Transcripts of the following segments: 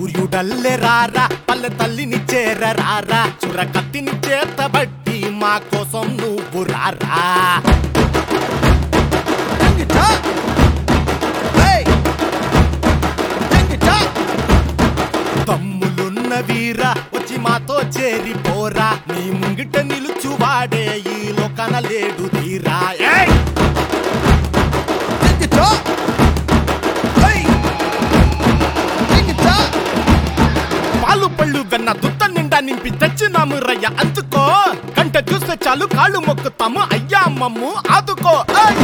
సూర్యుడల్లె రారా పల్లె తల్లిని చేర రారా చుర కత్తిని చేతబట్టి మా కోసం నువ్వు రారా తమ్ములున్న వీరా వచ్చి మాతో చేరి పోరా నీ ముంగిట నిలుచువాడే ఈ లోకన లేడు తీరా ఏయ్! పాలు పళ్ళు వెన్న దుత్త నిండా నింపి తెచ్చినాము రయ్య అందుకో కంట చూస్తే చాలు కాళ్ళు మొక్కుతాము అయ్యా అమ్మమ్ము ఆదుకో ఏయ్!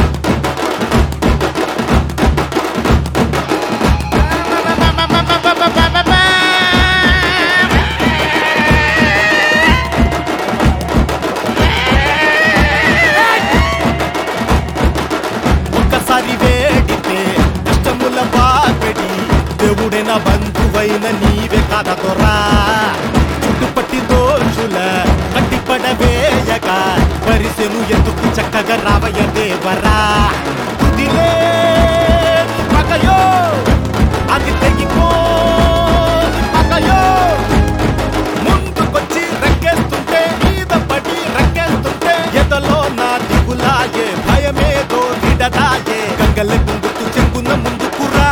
ఒక్కసారి వేడితే కష్టముల బాపెడి దేవుడైన బంధువైన నీవే కదా దొరా చుట్టుపట్టి దోషుల కట్టిపడవేయక పరిసెను ఎందుకు చక్కగా రావయ్య దేవరా తుదిలే పగయో అది తెగిపో పగయో ముందుకొచ్చి రెక్కేస్తుంటే మీద పడి రెక్కేస్తుంటే ఎదలో నా దిగులాయే భయమేదో నిడదాయే గంగలే ముందుకు చెంగున ముందుకురా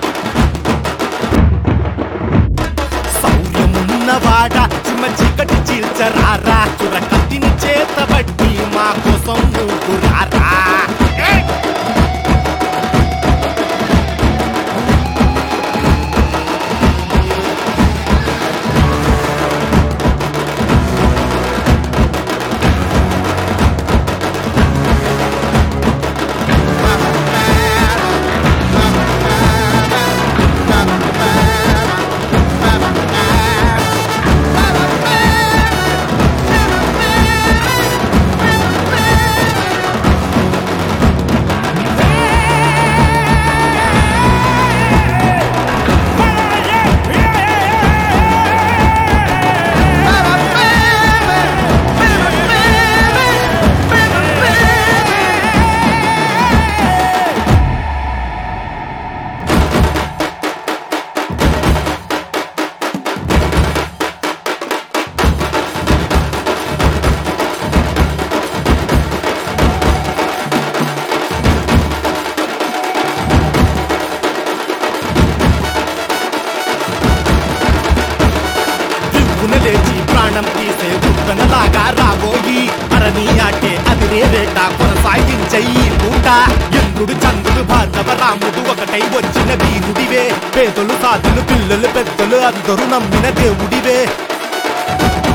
శౌర్యమున్నవాడ చిమ్మ చీకటి చీల్చరారా చుర కత్తిని చేతబట్టి మా కోసం నువ్వు రారా ఏయ్! దిక్కున లేచి ప్రాణం తీసే ఉత్తనలాగా రాబోయి అరణి ఆటే అది రేట కొనసాగించయి పూట ఇంద్రుడు చంద్రుడు భార్గవ రాముడు ఒకటై వచ్చిన వీరుడివే పేదలు సాధులు పిల్లలు పెద్దలు అందరూ నమ్మిన దేవుడివే